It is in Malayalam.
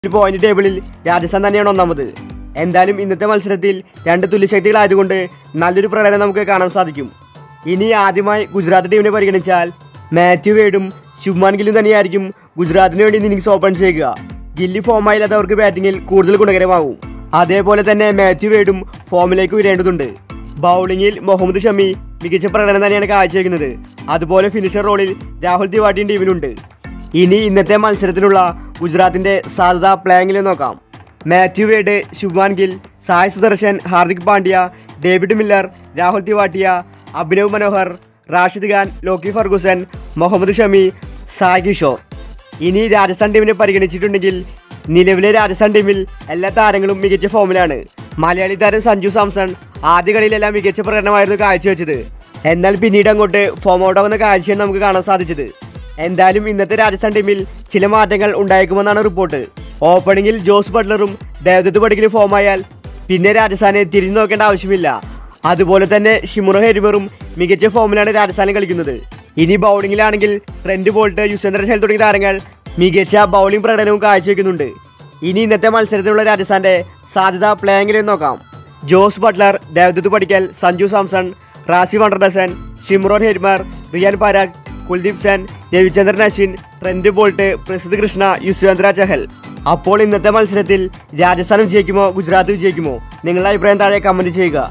പോയിന്റ് ടേബിളിൽ രാജസ്ഥാൻ തന്നെയാണ് ഒന്നാമത് എന്തായാലും ഇന്നത്തെ മത്സരത്തിൽ രണ്ട് തുല്യശക്തികളായതുകൊണ്ട് നല്ലൊരു പ്രകടനം നമുക്ക് കാണാൻ സാധിക്കും ഇനി ആദ്യമായി ഗുജറാത്ത് ടീമിനെ പരിഗണിച്ചാൽ മാത്യു വേഡും ശുഭ്മാൻ ഗില്ലും തന്നെയായിരിക്കും ഗുജറാത്തിന് വേണ്ടി ഇന്നിങ്സ് ഓപ്പൺ ചെയ്യുക ഗില്ലി ഫോമായില്ലാതെ അവർക്ക് ബാറ്റിങ്ങിൽ കൂടുതൽ ഗുണകരമാകും അതേപോലെ തന്നെ മാത്യു വേഡും ഫോമിലേക്ക് വരേണ്ടതുണ്ട് ബൗളിങ്ങിൽ മുഹമ്മദ് ഷമി മികച്ച പ്രകടനം തന്നെയാണ് കാഴ്ചവെക്കുന്നത് അതുപോലെ ഫിനിഷർ റോളിൽ രാഹുൽ തിവാട്ടിയും ടീമിലുണ്ട് ഇനി ഇന്നത്തെ മത്സരത്തിലുള്ള ഗുജറാത്തിന്റെ സാധ്യത പ്ലേയിങ്ങിൽ നോക്കാം Matthew Wade Shubman Gill Sai Sudharsan Hardik Pandya David Miller Rahul Tewatia Abhinav Manohar Rashid Khan Lockie Ferguson Mohammed Shami Sai Kishore ഇനി രാജസ്ഥാൻ ടീമിനെ പരിഗണിച്ചിട്ടുണ്ടെങ്കിൽ നിലവിലെ രാജസ്ഥാൻ ടീമിൽ എല്ലാ താരങ്ങളും മികച്ച ഫോമിലാണ് മലയാളി താരം സഞ്ജു സാംസൺ ആദ്യ കളിയിലെല്ലാം മികച്ച പ്രകടനമായിരുന്നു കാഴ്ചവെച്ചത് എന്നാൽ പിന്നീട് അങ്ങോട്ട് ഫോം ഔട്ട് ആവുന്ന കാഴ്ചയാണ് നമുക്ക് കാണാൻ സാധിച്ചത് എന്തായാലും ഇന്നത്തെ രാജസ്ഥാൻ ടീമിൽ ചില മാറ്റങ്ങൾ ഉണ്ടായേക്കുമെന്നാണ് റിപ്പോർട്ട് ഓപ്പണിംഗിൽ ജോസ് ബട്ട്ലറും ദേവദത്ത് പടിക്കലും ഫോമായാൽ പിന്നെ രാജസ്ഥാനെ തിരിഞ്ഞു നോക്കേണ്ട ആവശ്യമില്ല അതുപോലെ തന്നെ ഷിമുറ ഹെരിമറും മികച്ച ഫോമിലാണ് രാജസ്ഥാനിൽ കളിക്കുന്നത് ഇനി ബൗളിംഗിലാണെങ്കിൽ ട്രെൻഡ് ബോൾട്ട് യുസ്വേന്ദ്ര ചഹൽ തുടങ്ങിയ താരങ്ങൾ മികച്ച ബൗളിംഗ് പ്രകടനവും കാഴ്ചവെക്കുന്നുണ്ട് ഇനി ഇന്നത്തെ മത്സരത്തിലുള്ള രാജസ്ഥാന്റെ സാധ്യത പ്ലേയിങ്ങിൽ നോക്കാം Jose Buttler Devdutt Padikkal Sanju Samson Rassie van der Dussen Shimron Hetmyer Riyan Parag Kuldeep Sen Ravichandran Ashwin Trent Boult Prasidh Krishna Yuzvendra Chahal അപ്പോൾ ഇന്നത്തെ മത്സരത്തിൽ രാജസ്ഥാൻ വിജയിക്കുമോ ഗുജറാത്ത് വിജയിക്കുമോ നിങ്ങളുടെ അഭിപ്രായം താഴെ കമൻറ്റ് ചെയ്യുക